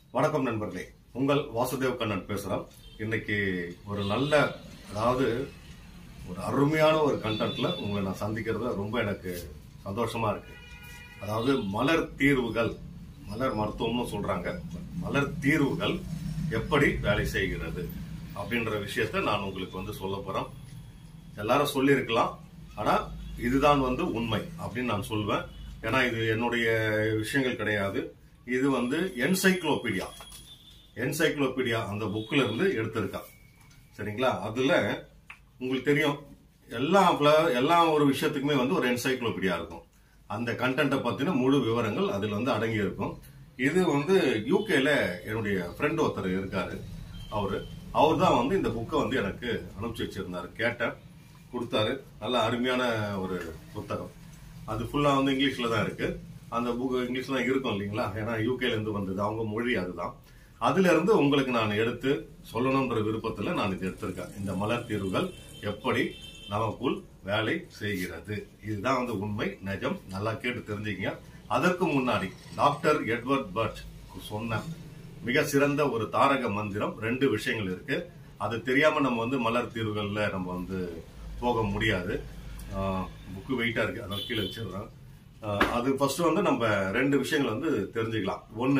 வணக்கம் நண்பர்களே உங்கள் வாசுதேவ் கண்ணன் பேசுறோம் இன்னைக்கு ஒரு நல்ல அதாவது ஒரு அருமையான ஒரு கண்டென்ட்ல உங்களை நான் சந்திக்கிறது ரொம்ப எனக்கு சந்தோஷமா இருக்கு அதாவது மலர் தீர்வுகள் மலர் மருத்துவம்னு சொல்றாங்க மலர் தீர்வுகள் எப்படி வேலை செய்கிறது அப்படின்ற விஷயத்த நான் உங்களுக்கு வந்து சொல்ல போறேன் எல்லாரும் சொல்லியிருக்கலாம் ஆனா இதுதான் வந்து உண்மை அப்படின்னு நான் சொல்வேன் ஏன்னா இது என்னுடைய விஷயங்கள் கிடையாது இது வந்து என்சைக்ளோபீடியா என்சைக்ளோபீடியா அந்த புக்ல இருந்து எடுத்திருக்கான் சரிங்களா அதுல உங்களுக்கு தெரியும் எல்லா pla- எல்லா ஒரு விஷயத்துக்குமே வந்து ஒரு என்சைக்ளோபீடியா இருக்கும் அந்த கண்டென்ட்டை பத்தின முழு விவரங்கள் அதுல வந்து அடங்கி இருக்கும் இது வந்து யூகேல என்னுடைய ஃப்ரெண்ட் ஒருத்தர் இருக்காரு அவரு அவர் தான் வந்து இந்த புக்கை வந்து எனக்கு அனுப்பிச்சு வச்சிருந்தாரு கேட்டேன் கொடுத்தாரு நல்ல அருமையான ஒரு புத்தகம் அது ஃபுல்லா வந்து இங்கிலீஷ்ல தான் இருக்கு அந்த புக் இங்கிலீஷ்ல தான் இருக்கும் இல்லைங்களா ஏன்னா யூகேல இருந்து வந்தது அவங்க மொழி அதுதான் அதுல இருந்து உங்களுக்கு நான் எடுத்து சொல்லணும்ன்ற விருப்பத்துல நான் இது எடுத்திருக்கேன் இந்த மலர் தீர்வுகள் எப்படி நமக்குள் வேலை செய்கிறது இதுதான் வந்து உண்மை நிஜம் நல்லா கேட்டு தெரிஞ்சுக்கங்க அதற்கு முன்னாடி டாக்டர் எட்வர்ட் பர்ட் சொன்ன மிக சிறந்த ஒரு தாரக மந்திரம் ரெண்டு விஷயங்கள் இருக்கு அது தெரியாம நம்ம வந்து மலர் தீர்வுகள்ல நம்ம வந்து போக முடியாது புக்கு வெயிட்டா இருக்கு அதனால கீழே வச்சிடுறேன் ஆஹ் அது ஃபர்ஸ்ட் வந்து நம்ம ரெண்டு விஷயங்கள் வந்து தெரிஞ்சுக்கலாம் ஒன்னு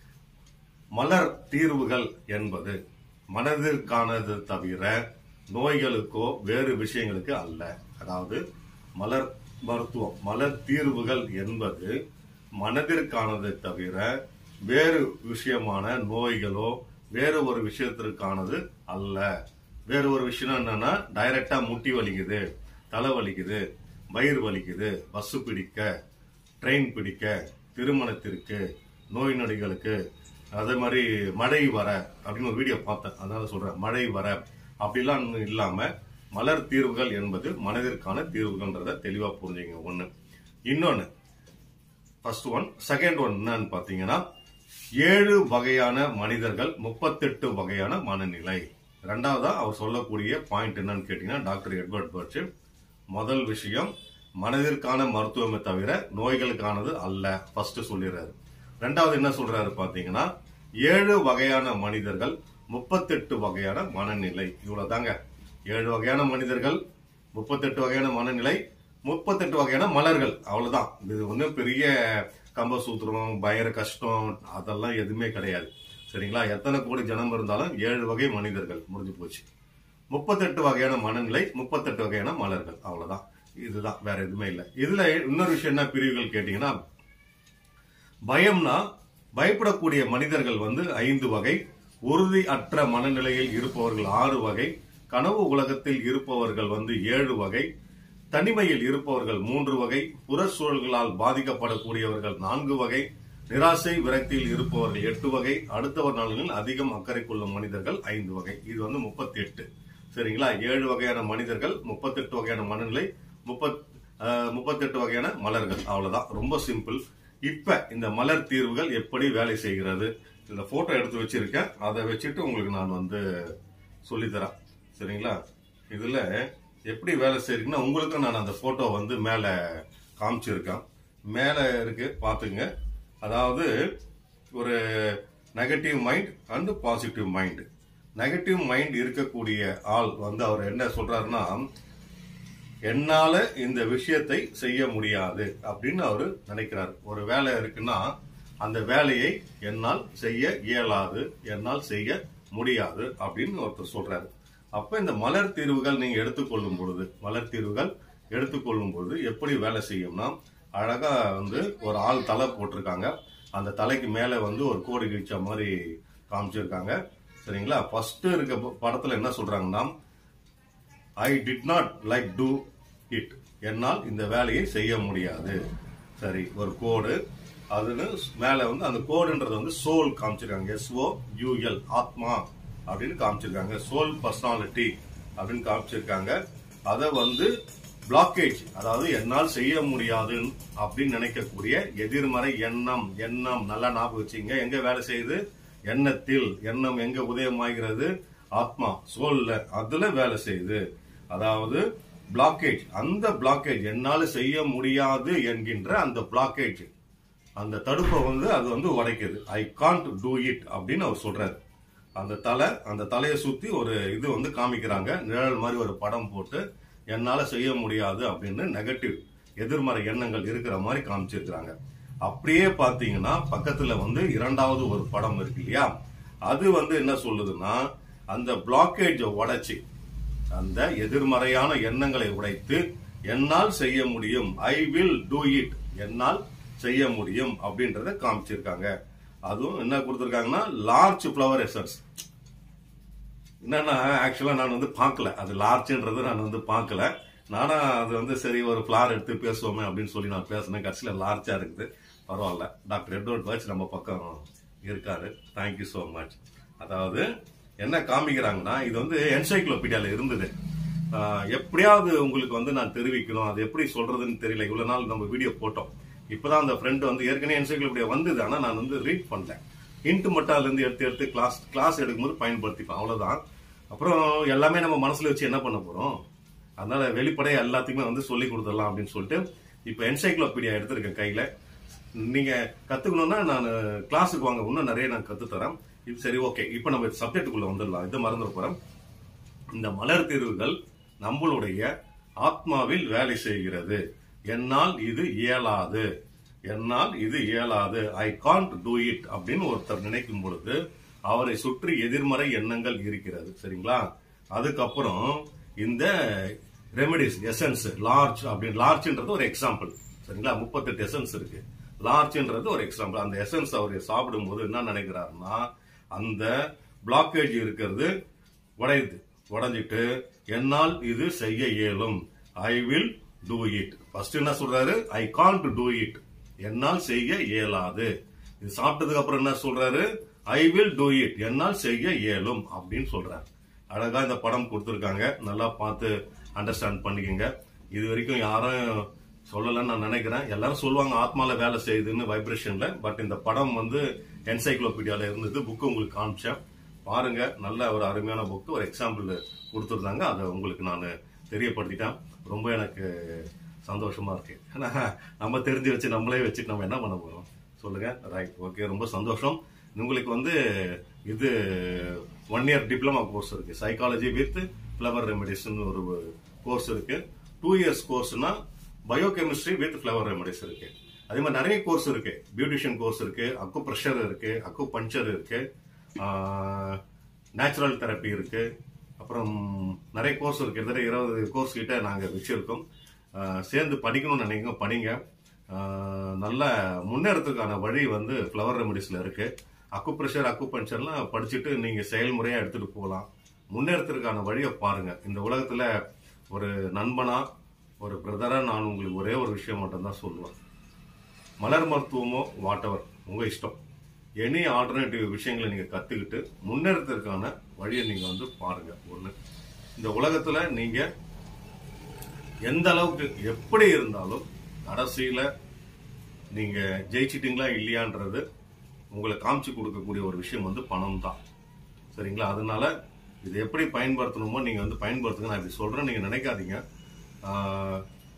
மலர் தீர்வுகள் என்பது மனதிற்கானது தவிர நோய்களுக்கோ வேறு விஷயங்களுக்கு அல்ல அதாவது மலர் மருத்துவம் மலர் தீர்வுகள் என்பது மனதிற்கானது தவிர வேறு விஷயமான நோய்களோ வேறு ஒரு விஷயத்திற்கானது அல்ல வேறு ஒரு விஷயம் என்னன்னா டைரக்டா முட்டி வலிக்குது தலை வலிக்குது வயிறு வலிக்குது பஸ் பிடிக்க ட்ரெயின் பிடிக்க திருமணத்திற்கு நோய் நொடிகளுக்கு அதே மாதிரி மழை வர அப்படின்னு ஒரு வீடியோ பார்த்தேன் அதனால சொல்றேன் மழை வர அப்படிலாம் இல்லாம மலர் தீர்வுகள் என்பது மனதிற்கான தீர்வுகள்ன்றத தெளிவா புரிஞ்சுங்க ஒண்ணு இன்னொன்னு ஃபர்ஸ்ட் ஒன் செகண்ட் ஒன் என்னன்னு பாத்தீங்கன்னா ஏழு வகையான மனிதர்கள் முப்பத்தெட்டு வகையான மனநிலை ரெண்டாவதா அவர் சொல்லக்கூடிய பாயிண்ட் என்னன்னு கேட்டீங்கன்னா டாக்டர் எட்வர்ட் பர்ச் முதல் விஷயம் மனதிற்கான மருத்துவமே தவிர நோய்களுக்கானது அல்ல ஃபர்ஸ்ட் சொல்லிடுறாரு ரெண்டாவது என்ன சொல்றாரு பாத்தீங்கன்னா ஏழு வகையான மனிதர்கள் முப்பத்தெட்டு வகையான மனநிலை இவ்வளவுதாங்க ஏழு வகையான மனிதர்கள் முப்பத்தெட்டு வகையான மனநிலை முப்பத்தெட்டு வகையான மலர்கள் அவ்வளவுதான் இது ஒன்றும் பெரிய கம்பசூத்திரம் பயங்கர கஷ்டம் அதெல்லாம் எதுவுமே கிடையாது சரிங்களா எத்தனை கோடி ஜனம் இருந்தாலும் ஏழு வகை மனிதர்கள் முடிஞ்சு போச்சு முப்பத்தெட்டு வகையான மனநிலை முப்பத்தெட்டு வகையான மலர்கள் அவ்வளவுதான் இதுதான் வேற எதுவுமே இல்லை இதுல இன்னொரு விஷயம் என்ன பிரிவுகள் கேட்டீங்கன்னா பயம்னா பயப்படக்கூடிய மனிதர்கள் வந்து ஐந்து வகை உறுதி அற்ற மனநிலையில் இருப்பவர்கள் ஆறு வகை கனவு உலகத்தில் இருப்பவர்கள் வந்து ஏழு வகை தனிமையில் இருப்பவர்கள் மூன்று வகை புற சூழல்களால் பாதிக்கப்படக்கூடியவர்கள் நான்கு வகை நிராசை விரக்தியில் இருப்பவர்கள் எட்டு வகை அடுத்தவர் நலனில் அதிகம் அக்கறை கொள்ளும் மனிதர்கள் ஐந்து வகை இது வந்து முப்பத்தி எட்டு சரிங்களா ஏழு வகையான மனிதர்கள் முப்பத்தெட்டு வகையான மனநிலை முப்பத் முப்பத்தெட்டு வகையான மலர்கள் அவ்வளவுதான் ரொம்ப சிம்பிள் இப்ப இந்த மலர் தீர்வுகள் எப்படி வேலை செய்கிறது இந்த போட்டோ எடுத்து வச்சிருக்கேன் அதை வச்சுட்டு உங்களுக்கு நான் வந்து சொல்லித்தரேன் சரிங்களா இதுல எப்படி வேலை செய்யுங்கன்னா உங்களுக்கு நான் அந்த போட்டோ வந்து மேல காமிச்சிருக்கேன் மேல இருக்கு பாத்துங்க அதாவது ஒரு negative mind and positive mind negative mind இருக்கக்கூடிய ஆள் வந்து அவர் என்ன சொல்றாருன்னா என்னால இந்த விஷயத்தை செய்ய முடியாது அப்படின்னு அவரு நினைக்கிறார் ஒரு வேலை இருக்குன்னா அந்த வேலையை என்னால் செய்ய இயலாது என்னால் செய்ய முடியாது அப்படின்னு ஒருத்தர் சொல்றாரு அப்ப இந்த மலர் தீர்வுகள் நீங்க எடுத்துக்கொள்ளும் பொழுது மலர் தீர்வுகள் எடுத்துக்கொள்ளும் பொழுது எப்படி வேலை செய்யும்னா அழகா வந்து ஒரு ஆள் தலை போட்டிருக்காங்க அந்த தலைக்கு மேல வந்து ஒரு கோடு கிழிச்ச மாதிரி காமிச்சிருக்காங்க சரிங்களா ஃபர்ஸ்ட் இருக்க ப- படத்துல என்ன சொல்றாங்கன்னா I did not like to it என்னால் இந்த வேலையை செய்ய முடியாது சரி ஒரு கோடு அதுன்னு மேல வந்து அந்த கோடுன்றது வந்து சோல் காமிச்சிருக்காங்க எஸ்ஓ யூஎல் ஆத்மா அப்படின்னு காமிச்சிருக்காங்க சோல் பர்சனாலிட்டி அப்படின்னு காமிச்சிருக்காங்க அதை வந்து பிளாக்கேஜ் அதாவது என்னால் செய்ய முடியாது அப்படின்னு நினைக்கக்கூடிய எதிர்மறை எண்ணம் எண்ணம் நல்லா ஞாபகம் வச்சுங்க எங்க வேலை செய்யுது எண்ணத்தில் எண்ணம் எங்க உதயமாகிறது ஆத்மா சோல்ல அதுல வேலை செய்யுது அதாவது பிளாக்கேஜ் அந்த பிளாக்கேஜ் என்னால செய்ய முடியாது என்கின்ற அந்த பிளாக்கேஜ் அந்த தடுப்பை வந்து அது வந்து உடைக்குது ஐ காண்ட் டூ இட் அப்படின்னு அவர் சொல்றாரு அந்த தலை அந்த தலையை சுத்தி ஒரு இது வந்து காமிக்கிறாங்க நிழல் மாதிரி ஒரு படம் போட்டு என்னால செய்ய முடியாது அப்படின்னு நெகட்டிவ் எதிர்மறை எண்ணங்கள் இருக்கிற மாதிரி காமிச்சிருக்கிறாங்க அப்படியே பாத்தீங்கன்னா பக்கத்துல வந்து இரண்டாவது ஒரு படம் இருக்கு இல்லையா அது வந்து என்ன சொல்லுதுன்னா அந்த பிளாக்கேஜை உடைச்சி அந்த எதிர்மறையான எண்ணங்களை உடைத்து என்னால் செய்ய முடியும் ஐ வில் டூ இட் என்னால் செய்ய முடியும் அப்படின்றத காமிச்சிருக்காங்க அதுவும் என்ன கொடுத்துருக்காங்கன்னா லார்ஜ் ஃப்ளவர் எசன்ஸ் என்னன்னா ஆக்சுவலா நான் வந்து பார்க்கல அது லார்ஜ்ன்றது நான் வந்து பார்க்கல நானா அது வந்து சரி ஒரு ஃபிளார் எடுத்து பேசுவோமே அப்படின்னு சொல்லி நான் பேசினேன் கடைசியில் லார்ஜா இருக்குது பரவாயில்ல டாக்டர் எட்வர்ட் வாட்ச் நம்ம பக்கம் இருக்காரு தேங்க்யூ ஸோ மச் அதாவது என்ன காமிக்கிறாங்கன்னா இது வந்து என்சைக்ளோபீடியால இருந்தது ஆஹ் எப்படியாவது உங்களுக்கு வந்து நான் தெரிவிக்கணும் அது எப்படி சொல்றதுன்னு தெரியல இவ்வளவு நாள் நம்ம வீடியோ போட்டோம் இப்பதான் அந்த ஃப்ரெண்ட் வந்து ஏற்கனவே என்சைக்ளோபீடியா வந்தது ஆனா நான் வந்து ரீட் பண்ணல ஹிண்ட் மட்டும் அதுல இருந்து எடுத்து எடுத்து கிளாஸ் கிளாஸ் எடுக்கும்போது பயன்படுத்திப்பேன் அவ்வளவுதான் அப்புறம் எல்லாமே நம்ம மனசுல வச்சு என்ன பண்ண போறோம் அதனால வெளிப்படையா எல்லாத்துக்குமே வந்து சொல்லி கொடுத்துடலாம் அப்படின்னு சொல்லிட்டு இப்ப என்சைக்ளோபீடியா எடுத்திருக்கேன் கையில நீங்க கத்துக்கணும்னா நான் கிளாஸுக்கு வாங்க இன்னும் நிறைய நான் கத்து தரேன் இது சரி ஓகே இப்போ நம்ம சப்ஜெக்டுக்குள்ள வந்துடலாம் இது மறந்துட போறேன் இந்த மலர் தீர்வுகள் நம்மளுடைய ஆத்மாவில் வேலை செய்கிறது என்னால் இது இயலாது என்னால் இது இயலாது ஐ காண்ட் டூ இட் அப்படின்னு ஒருத்தர் நினைக்கும் பொழுது அவரை சுற்றி எதிர்மறை எண்ணங்கள் இருக்கிறது சரிங்களா அதுக்கப்புறம் இந்த ரெமெடிஸ் எசன்ஸ் லார்ஜ் அப்படின்னு லார்ஜ்ன்றது ஒரு எக்ஸாம்பிள் சரிங்களா முப்பத்தெட்டு எசன்ஸ் இருக்கு லார்ஜ்ன்றது ஒரு எக்ஸாம்பிள் அந்த எசன்ஸ் அவர் சாப்பிடும்போது என்ன நினைக்கிறாருன்னா அந்த பிளாக்கேஜ் இருக்கிறது உடையுது உடைஞ்சிட்டு என்னால் இது செய்ய இயலும் I will do it first என்ன சொல்றாரு ஐ காண்ட் டூ இட் என்னால் செய்ய இயலாது இது சாப்பிட்டதுக்கு அப்புறம் என்ன சொல்றாரு ஐ வில் டூ இட் என்னால் செய்ய இயலும் அப்படின்னு சொல்றாரு அழகா இந்த படம் கொடுத்துருக்காங்க நல்லா பார்த்து அண்டர்ஸ்டாண்ட் பண்ணிக்கோங்க இது வரைக்கும் யாரும் சொல்லலன்னு நான் நினைக்கிறேன் எல்லாரும் சொல்லுவாங்க ஆத்மால வேலை செய்யுதுன்னு வைப்ரேஷன்ல பட் இந்த படம் வந்து என்சைக்ளோபீடியால இருந்தது புக்கு உங்களுக்கு காமிச்சேன் பாருங்க நல்ல ஒரு அருமையான புக்கு ஒரு எக்ஸாம்பிள் கொடுத்துருந்தாங்க அதை உங்களுக்கு நான் தெரியப்படுத்திட்டேன் ரொம்ப எனக்கு சந்தோஷமா இருக்கு ஏன்னா நம்ம தெரிஞ்சு வச்சு நம்மளே வச்சுட்டு நம்ம என்ன பண்ண போறோம் சொல்லுங்க ரைட் ஓகே ரொம்ப சந்தோஷம் உங்களுக்கு வந்து இது ஒன் இயர் டிப்ளமா கோர்ஸ் இருக்கு சைக்காலஜி வித் ஃபிளவர் ரெமெடிஸ்னு ஒரு கோர்ஸ் இருக்கு டூ இயர்ஸ் கோர்ஸ்னா பயோகெமிஸ்ட்ரி வித் ஃபிளவர் ரெமெடிஸ் இருக்கு அதே மாதிரி நிறைய கோர்ஸ் இருக்கு பியூட்டிஷியன் கோர்ஸ் இருக்கு அக்கு ப்ரெஷர் இருக்கு அக்கு பஞ்சர் இருக்கு நேச்சுரல் தெரப்பி இருக்கு அப்புறம் நிறைய கோர்ஸ் இருக்கு கிட்டத்தட்ட இருபது கோர்ஸ் கிட்ட நாங்க வச்சிருக்கோம் ஆஹ் சேர்ந்து படிக்கணும்னு நினைக்கிறோம் படிங்க ஆஹ் நல்ல முன்னேறத்துக்கான வழி வந்து ஃப்ளவர் ரெமடிஸ்ல இருக்கு அக்கு ப்ரெஷர் அக்கு பஞ்சர்லாம் படிச்சுட்டு நீங்க செயல்முறையா எடுத்துட்டு போகலாம் முன்னேறத்துக்கான வழியை பாருங்க இந்த உலகத்துல ஒரு நண்பனா ஒரு பிரதரா நான் உங்களுக்கு ஒரே ஒரு விஷயம் மட்டும்தான் சொல்லுவேன் மலர் மருத்துவமோ வாட் எவர் உங்க இஷ்டம் எனி ஆல்டர்னேட்டிவ் விஷயங்களை நீங்க கத்துக்கிட்டு முன்னேறத்திற்கான வழியை நீங்க வந்து பாருங்க ஒண்ணு இந்த உலகத்துல நீங்க எந்த அளவுக்கு எப்படி இருந்தாலும் கடைசியில நீங்க ஜெயிச்சிட்டீங்களா இல்லையான்றது உங்களை காமிச்சு கொடுக்கக்கூடிய ஒரு விஷயம் வந்து பணம் தான் சரிங்களா அதனால இது எப்படி பயன்படுத்தணுமோ நீங்க வந்து பயன்படுத்துங்க நான் இப்படி சொல்றேன் நீங்க நினைக்காதீங்க ஆஹ்,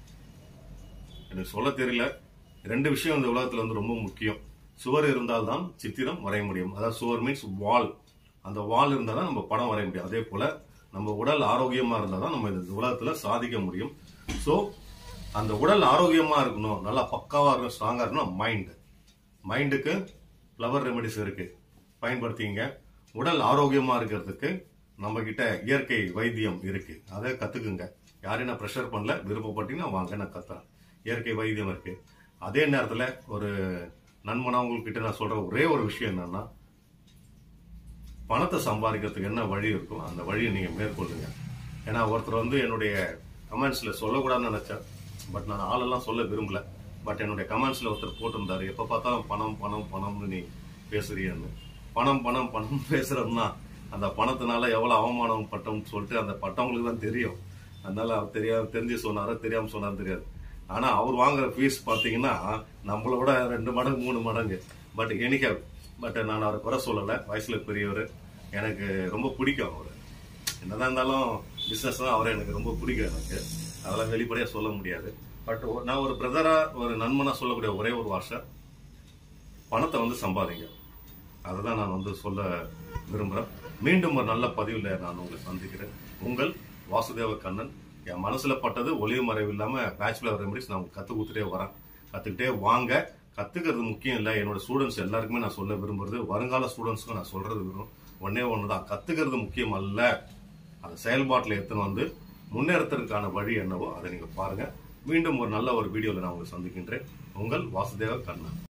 எனக்கு சொல்ல தெரியல ரெண்டு விஷயம் இந்த உலகத்துல வந்து ரொம்ப முக்கியம் சுவர் இருந்தால்தான் சித்திரம் வரைய முடியும் அதாவது சுவர் மீன்ஸ் வால் அந்த வால் இருந்தால் தான் நம்ம படம் வரைய முடியும் அதே போல நம்ம உடல் ஆரோக்கியமா இருந்தால் தான் நம்ம இந்த உலகத்துல சாதிக்க முடியும் ஸோ அந்த உடல் ஆரோக்கியமா இருக்கணும் நல்லா பக்காவா இருக்கணும் ஸ்ட்ராங்கா இருக்கணும் மைண்ட் மைண்டுக்கு ஃப்ளவர் ரெமெடிஸ் இருக்கு பயன்படுத்திங்க உடல் ஆரோக்கியமா இருக்கிறதுக்கு நம்ம கிட்ட இயற்கை வைத்தியம் இருக்கு அதை கத்துக்குங்க யாரையும் நான் ப்ரெஷர் பண்ணல விருப்பப்பட்டீங்கன்னா வாங்க நான் கத்துறேன் இயற்கை வைத்தியம் இருக்கு அதே நேரத்துல ஒரு நண்பனா உங்ககிட்ட நான் சொல்ற ஒரே ஒரு விஷயம் என்னன்னா பணத்தை சம்பாதிக்கிறதுக்கு என்ன வழி இருக்கோ அந்த வழியை நீங்க மேற்கொள்ளுங்க ஏன்னா ஒருத்தர் வந்து என்னுடைய கமெண்ட்ஸ்ல சொல்லக்கூடாதுன்னு நினைச்சேன் பட் நான் ஆளெல்லாம் சொல்ல விரும்பல பட் என்னுடைய கமெண்ட்ஸ்ல ஒருத்தர் போட்டிருந்தாரு எப்ப பார்த்தாலும் பணம் பணம் பணம்னு நீ பேசுறியன்னு பணம் பணம் பணம் பேசுறோம்னா அந்த பணத்தினால எவ்வளவு அவமானம் பட்டோம்னு சொல்லிட்டு அந்த பட்டவங்களுக்கு தான் தெரியும் அதனால அவர் தெரியாம தெரிஞ்சு சொன்னாரோ தெரியாம சொன்னாரு தெரியாது ஆனா அவர் வாங்குற ஃபீஸ் பாத்தீங்கன்னா நம்மளை விட ரெண்டு மடங்கு மூணு மடங்கு பட் எனிக்க பட் நான் அவரை குறை சொல்லல வயசுல பெரியவர் எனக்கு ரொம்ப பிடிக்கும் அவர் என்னதான் இருந்தாலும் பிசினஸ் தான் அவரை எனக்கு ரொம்ப பிடிக்கும் எனக்கு அதெல்லாம் வெளிப்படையா சொல்ல முடியாது பட் நான் ஒரு பிரதரா ஒரு நண்பனா சொல்லக்கூடிய ஒரே ஒரு வார்த்தை பணத்தை வந்து சம்பாதிங்க அதை தான் நான் வந்து சொல்ல விரும்புகிறேன் மீண்டும் ஒரு நல்ல பதிவில் நான் உங்களை சந்திக்கிறேன் உங்கள் வாசுதேவ கண்ணன் என் மனசில் பட்டது ஒளிவு மறைவு இல்லாமல் பேச்சுலர் ரெமடிஸ் நான் உங்களுக்கு கற்றுக் கொடுத்துட்டே வரேன் கற்றுக்கிட்டே வாங்க கற்றுக்கிறது முக்கியம் இல்லை என்னோட ஸ்டூடெண்ட்ஸ் எல்லாருக்குமே நான் சொல்ல விரும்புறது வருங்கால ஸ்டூடெண்ட்ஸ்க்கும் நான் சொல்றது விரும்பும் ஒன்னே ஒன்று தான் கற்றுக்கிறது முக்கியம் அல்ல அதை செயல்பாட்டில் எடுத்துன்னு வந்து முன்னேறத்திற்கான வழி என்னவோ அதை நீங்கள் பாருங்கள் மீண்டும் ஒரு நல்ல ஒரு வீடியோவில் நான் உங்களை சந்திக்கின்றேன் உங்கள் வாசுதேவ கண்ணன்